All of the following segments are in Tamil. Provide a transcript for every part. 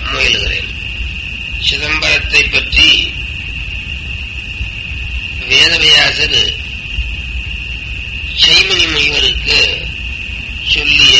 முயலுகிறேன் சிதம்பரத்தை பற்றி வேதவியாசர் சைமணி முனிவருக்கு சொல்லிய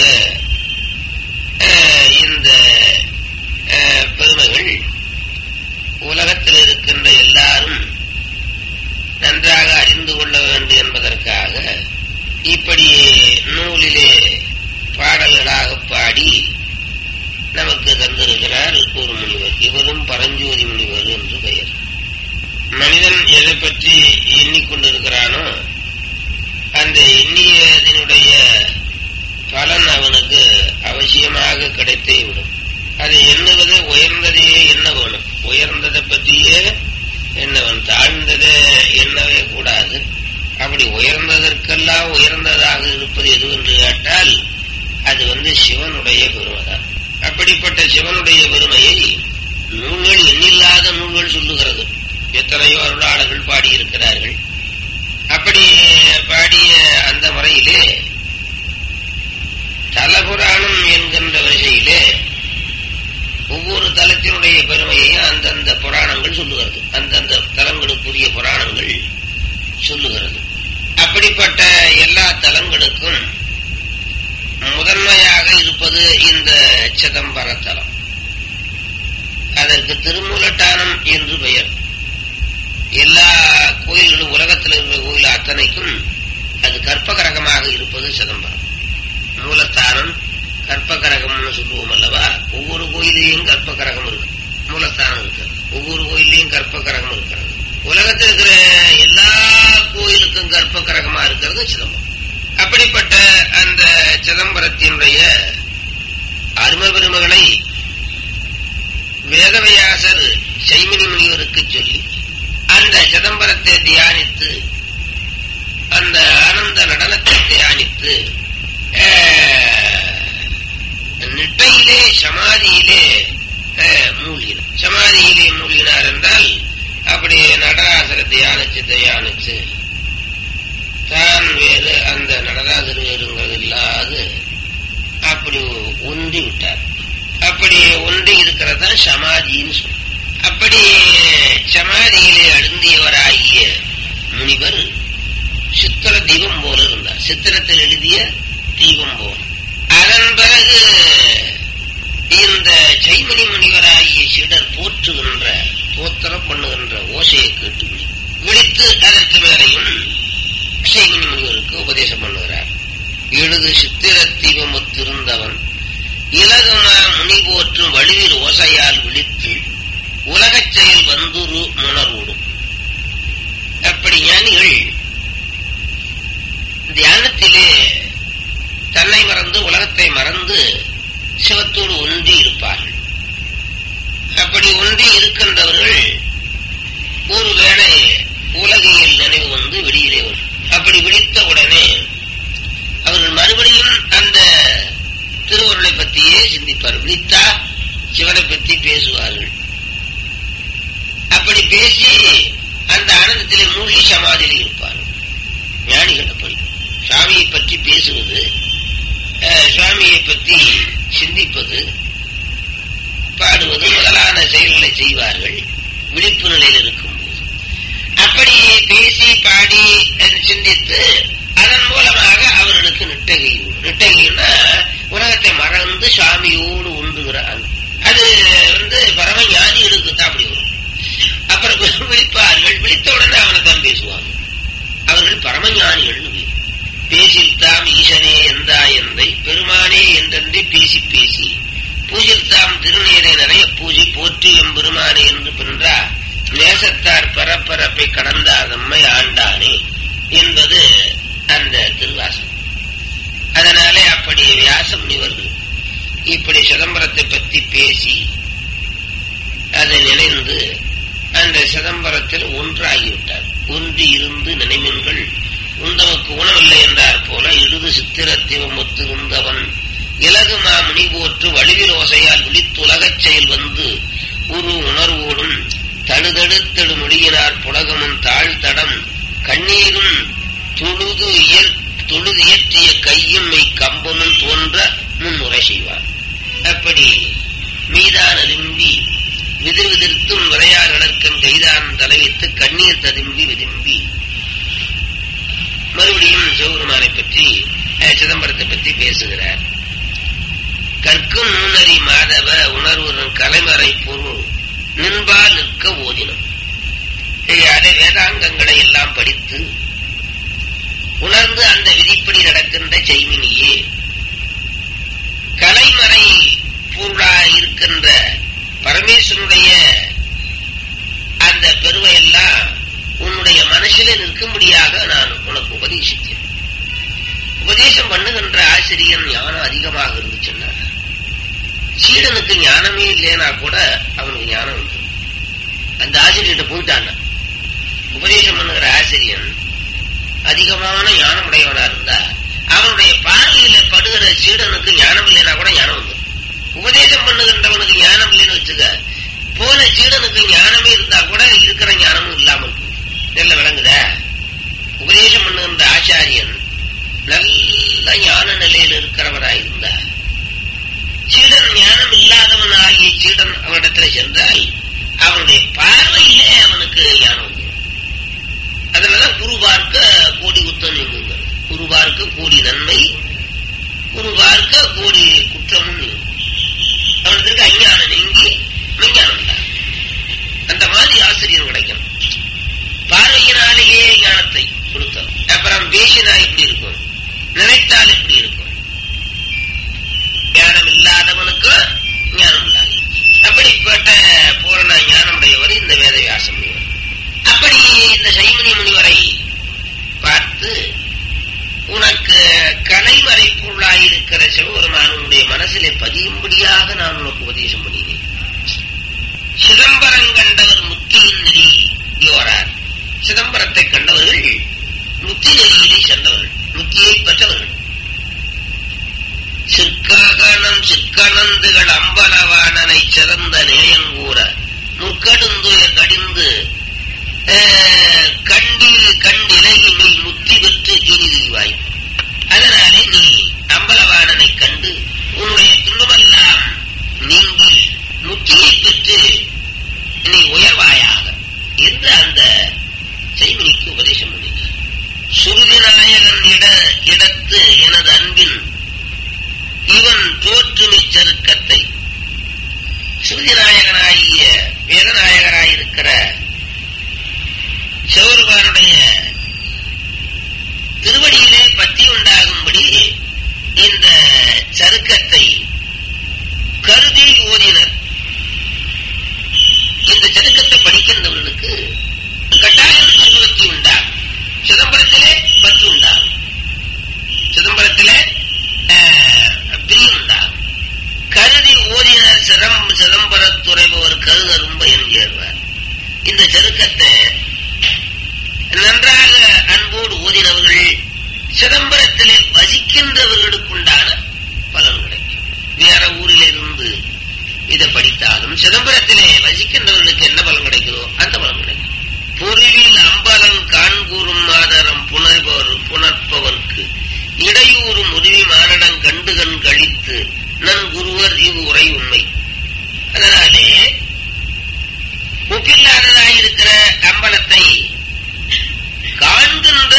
அஹ், இந்த அஹ், பெருமைகள் உலகத்தில் இருக்கின்ற எல்லாரும் நன்றாக அறிந்து கொள்ள வேண்டும் என்பதற்காக இப்படி நூலிலே பாடல்களாக பாடி நமக்கு தந்திருக்கிறார் ஒரு முனிவர் இவரும் பரஞ்சோதி முனிவர் என்று பெயர் மனிதன் எதை பற்றி எண்ணிக்கொண்டிருக்கிறானோ அந்த எண்ணியதனுடைய பலன் அவனுக்கு அவசியமாக கிடைத்தே விடும் அதை எண்ணுவது உயர்ந்ததையே எண்ண வேணும் உயர்ந்ததை பற்றியே எண்ண வேணும் தாழ்ந்ததை எண்ணவே கூடாது அப்படி உயர்ந்ததற்கெல்லாம் உயர்ந்ததாக இருப்பது எது என்று கேட்டால் அது வந்து சிவனுடைய பெருமைதான் அப்படிப்பட்ட சிவனுடைய பெருமையை நூல்கள் எண்ணில்லாத நூல்கள் சொல்லுகிறது எத்தனையோ அருளாளர்கள் பாடியிருக்கிறார்கள் அப்படி பாடிய அந்த முறையிலே தலபுராணம் என்கின்ற வரிசையிலே ஒவ்வொரு தலத்தினுடைய பெருமையையும் அந்தந்த புராணங்கள் சொல்லுகிறது அந்தந்த தலங்களுக்குரிய புராணங்கள் சொல்லுகிறது அப்படிப்பட்ட எல்லா தலங்களுக்கும் முதன்மையாக இருப்பது இந்த சிதம்பர தலம் அதற்கு திருமூலட்டானம் என்று பெயர் எல்லா கோயில்களும் உலகத்தில் இருக்கிற கோயில் அத்தனைக்கும் அது கற்பகரகமாக இருப்பது சிதம்பரம் மூலஸ்தானம் கற்பகரகம்னு சொல்லுவோம் அல்லவா ஒவ்வொரு கோயிலையும் கற்பகரகம் இருக்கு மூலஸ்தானம் இருக்கு ஒவ்வொரு கோயிலையும் கற்பகரகம் இருக்கிறது உலகத்தில் இருக்கிற எல்லா கோயிலுக்கும் கற்பகரகமா இருக்கிறது சிதம்பரம் அப்படிப்பட்ட அந்த சிதம்பரத்தினுடைய அரும பெருமகளை வேதவியாசர் சைமினி முனிவருக்கு சொல்லி அந்த சிதம்பரத்தை தியானித்து அந்த ஆனந்த நடனத்தை தியானித்து அஹ், நிட்டையிலே சமாதியிலே அஹ், மூழ்கினார் சமாதியிலே மூழ்கினார் என்றால் அப்படியே நடராசரை தியானிச்சு தியானிச்சு தான் வேறு அந்த நடராசர் வேறுங்கிறது இல்லாது அப்படி ஒன்றி விட்டார் அப்படி ஒன்றி இருக்கிறதா சமாதின்னு சொல்லும் அப்படி சமாதியிலே அழுந்தியவராகிய முனிவர் சித்திர தீபம் போல இருந்தார் சித்திரத்தில் எழுதிய தீபம் போல அதன் பிறகு இந்த சைமணி முனிவராகிய சீடர் போற்றுகின்ற போத்திரம் பண்ணுகின்ற ஓசையை கேட்டு விழி- விழித்து அதற்கு மேலையும் சைமணி முனிவருக்கு உபதேசம் பண்ணுகிறார் எழுது சித்திர தீபம் ஒத்திருந்தவன் இலகுமா முனி போற்றும் வடிவில் ஓசையால் விழித்து உலகச் செயல் வந்துரு முணர்வுடும் அப்படி ஞானிகள் தியானத்திலே தன்னை மறந்து உலகத்தை மறந்து சிவத்தோடு ஒன்றி இருப்பார்கள் அப்படி ஒன்றி இருக்கின்றவர்கள் ஒருவேளை உலகியல் நினைவு வந்து வெளியிலே வரும் அப்படி விழித்த உடனே அவர்கள் மறுபடியும் அந்த திருவருளை பற்றியே சிந்திப்பார் விழித்தா சிவனை பற்றி பேசுவார்கள் அப்படி பேசி அந்த ஆனந்தத்திலே மூழ்கி சமாதியில் இருப்பார்கள் ஞானிகள் அப்படி சுவாமியை பற்றி பேசுவது அஹ், சுவாமியை பற்றி சிந்திப்பது பாடுவது முதலான செயல்களை செய்வார்கள் விழிப்பு நிலையில் இருக்கும்போது அப்படி பேசி பாடி அஹ், சிந்தித்து அதன் மூலமாக அவர்களுக்கு நிட்டகை உண்டு. நிட்டகைன்னா உலகத்தை மறந்து சுவாமியோடு ஒன்றுகிற அன்பு. அது வந்து பரம ஞானிகளுக்கு தான் அப்படி வரும் அப்புறம் விழிப்பார்கள் விழித்த உடனே அவனை தான் பேசுவாங்க அவர்கள் பரமஞானிகள்னு பேர். பேசில்தாம் ஈசனே எந்தா எந்தை பெருமானே என்றென்றே பேசி பேசி பூஜில்தாம் திருநீரை நிறைய பூஜை போற்றி எம்பெருமானே என்று பின்றா நேசத்தார் பரப்பரப்பை கடந்தார் நம்மை ஆண்டானே என்பது அந்த திருவாசம் அதனாலே அப்படி வியாசம் முனிவர்கள் இப்படி சிதம்பரத்தை பற்றி பேசி அதை நினைந்து அந்த சிதம்பரத்தில் ஒன்றாகிவிட்டார் ஒன்று இருந்து நினைமின்கள் உந்தவக்கு உணவில்லை என்றார் போல இடுது சித்திரத்திவம் ஒத்திருந்தவன் இலகுமா முனி போற்று வடிவில் ஓசையால் விழித்துலகச் செயல் வந்து உரு உணர்வோடும் தடுதடுத்தடு மொழியினார் புலகமும் தாழ்த்தடம் கண்ணீரும் தொழுது இயற் தொழுது இயற்றிய கையும் மெய் கம்பமும் தோன்ற முன்னுரை செய்வார் அப்படி மீதான விரும்பி வைத்து கண்ணீர் ததும்பி விரும்பி மறுபடியும் சிவபெருமானை பற்றி அஹ், சிதம்பரத்தை பற்றி பேசுகிறார் கற்கும் நுண்ணறி மாதவ உணர்வுறும் கலைமறை பொருள் நின்பால் நிற்க ஓதினம் அதை வேதாங்கங்களை எல்லாம் படித்து உணர்ந்து அந்த விதிப்படி நடக்கின்ற செய்மினியே கலைமறை பொருளாய் இருக்கின்ற பரமேஸ்வருடைய அந்த பெருமையெல்லாம் உன்னுடைய மனசிலே நிற்கும்படியாக நான் உனக்கு உபதேசித்தேன் உபதேசம் பண்ணுகின்ற ஆசிரியன் ஞானம் அதிகமாக இருந்துச்சுன்னா சீடனுக்கு ஞானமே இல்லைனா கூட அவனுக்கு ஞானம் உண்டு அந்த ஆசிரியர்கிட்ட போயிட்டான் உபதேசம் பண்ணுகிற ஆசிரியன் அதிகமான ஞானம் உடையவனா இருந்தா அவனுடைய பார்வையில படுகிற சீடனுக்கு ஞானம் இல்லைனா கூட ஞானம் உண்டு உபதேசம் பண்ணுகின்றவனுக்கு ஞானம் இல்லைன்னு வச்சுக்க போன சீடனுக்கு ஞானமே இருந்தா கூட இருக்கிற ஞானமும் இல்லாமல் இருக்கும் நல்ல விளங்குதா உபதேசம் பண்ணுகின்ற ஆச்சாரியன் நல்ல ஞான நிலையில் இருக்கிறவராய் இருந்தா சீடன் ஞானம் இல்லாதவன் ஆகிய சீடன் அவனிடத்துல சென்றால் அவனுடைய பார்வையிலே அவனுக்கு ஞானம் வந்துடும் அதனாலதான் குரு பார்க்க கோடி குத்தம் நீங்குங்க குரு பார்க்க கோடி நன்மை குரு பார்க்க கோடி குற்றமும் நீங்கும் அவனுக்கு அஞ்ஞானம் நீங்கி மெஞ்ஞானம் தான் அந்த மாதிரி ஆசிரியர் கிடைக்கும் பார்வையினாலேயே ஞானத்தை கொடுத்தோம் அப்புறம் பேசினா எப்படி இருக்கும் நினைத்தால் எப்படி இருக்கும் ஞானம் இல்லாதவனுக்கு ஞானம் இல்லாது அப்படிப்பட்ட பூரண ஞானமுடையவர் இந்த வேதவியாச முனிவர் அப்படி இந்த சைமனி முனிவரை பார்த்து உனக்கு கலைமறை பொருளாயிருக்கிற சிவபெருமானுடைய மனசிலே பதியும்படியாக நான் உனக்கு உபதேசம் பண்ணினேன் சிதம்பரம் கண்டவர் முத்தியின் நெறி யோரார் சிதம்பரத்தை கண்டவர்கள் முத்தி நெறியிலே சென்றவர்கள் முத்தியை பெற்றவர்கள் சிற்காகனம் சிற்கணந்துகள் அம்பலவாணனை சிறந்த நேயங்கூற முற்கடுந்துயர் கடிந்து அஹ், கண்டில் கண்டிலகிமை முத்தி பெற்று இனிதிவாய் அதனாலே நீ அம்பலவாணனை கண்டு உன்னுடைய துன்பமெல்லாம் நீங்கி முத்தியை பெற்று நீ உயர்வாயாக என்று அந்த செய்திக்கு உபதேசம் பண்ணினார் சுருதி நாயகன் இட இடத்து எனது அன்பின் இவன் தோற்றுமை சருக்கத்தை சுருதிநாயகனாகிய வேதநாயகராயிருக்கிற சிவருமானுடைய திருவடியிலே பத்தி உண்டாகும்படி இந்த சருக்கத்தை கருதி ஓதினர் இந்த சருக்கத்தை படிக்கின்றவர்களுக்கு கட்டாயம் சிவபக்தி உண்டாகும் சிதம்பரத்திலே பற்று உண்டாகும் சிதம்பரத்திலே ஆஹ், பிரியம் உண்டாகும் கருதி ஓதினர் சிதம் சிதம்பரத்துறைபவர் கருதரும்ப என்கிறார் இந்த செருக்கத்தை நன்றாக அன்போடு ஓதினவர்கள் சிதம்பரத்திலே வசிக்கின்றவர்களுக்குண்டான பலன் கிடைக்கும் வேற ஊரிலிருந்து இதை படித்தாலும் சிதம்பரத்திலே வசிக்கின்றவர்களுக்கு என்ன பலன் கிடைக்குதோ அந்த பலன் கிடைக்கும் பொறிவில் அம்பலம் காண்கூறும் ஆதரம் புணர்பவர் புணர்ப்பவர்க்கு இடையூறும் உருவி மானடம் கண்டுகண் கழித்து நன் குருவர் இவ் உரை உண்மை அதனாலே ஒப்பில்லாததாயிருக்கிற அம்பலத்தை காண்கின்ற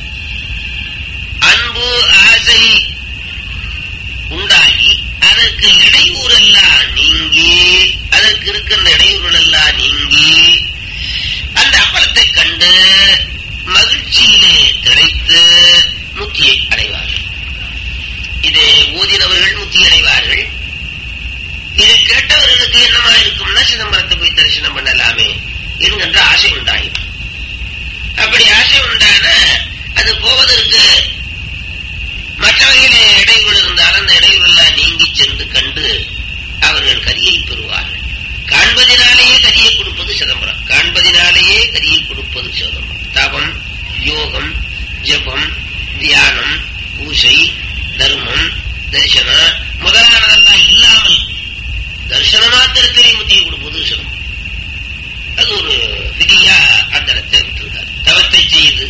அன்பு ஆசை உண்டாகி அதற்கு இடையூறெல்லாம் நீங்கி அதற்கு இருக்கின்ற இடையூறுகளெல்லாம் நீங்கி அந்த அம்பலத்தை கண்டு மகிழ்ச்சியிலே திளைத்து முத்தியை அடைவார்கள் இதை ஓதினவர்கள் முத்தி அடைவார்கள் இதை கேட்டவர்களுக்கு என்னமா இருக்கும்னா சிதம்பரத்தை போய் தரிசனம் பண்ணலாமே என்கின்ற ஆசை உண்டாயிடும் அப்படி ஆசை உண்டான அது போவதற்கு மற்ற வகையில இடைவெளி இருந்தாலும் அந்த இடைவெளியெல்லாம் நீங்கி சென்று கண்டு அவர்கள் கரியை பெறுவார்கள் காண்பதினாலேயே கரியை கொடுப்பது சிதம்பரம் காண்பதினாலேயே கரியை கொடுப்பது சிதம்பரம் தவம் யோகம் ஜபம் தியானம் பூசை தர்மம் தரிசனம் முதலானதெல்லாம் இல்லாமல் தரிசன மாத்திரத்திலே முத்தியை கொடுப்பது சிதம்பரம் அது ஒரு விதியா அந்த இடத்தை விட்டிருக்கார் தவத்தை செய்து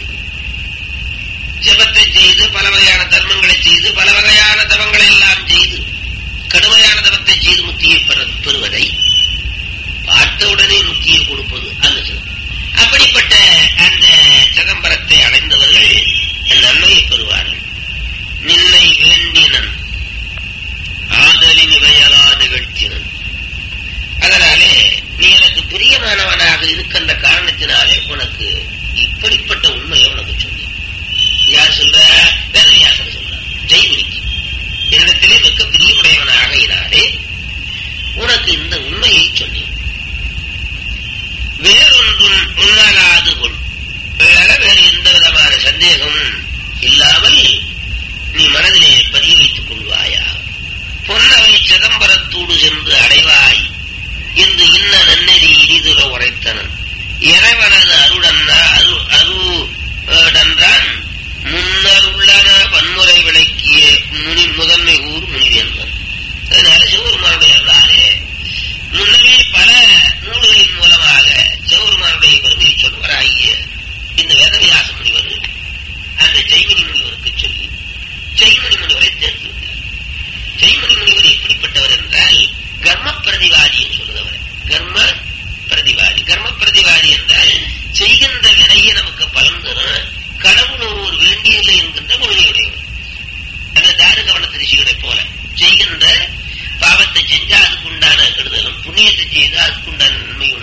ஜபத்தை செய்து பல வகையான தர்மங்களை செய்து பல வகையான தவங்களை எல்லாம் செய்து கடுமையான தவத்தை செஞ்சா அதுக்கு உண்டான கெடுதலும் புண்ணியத்தை செய்தா அதுக்கு உண்டான நன்மை உண்டு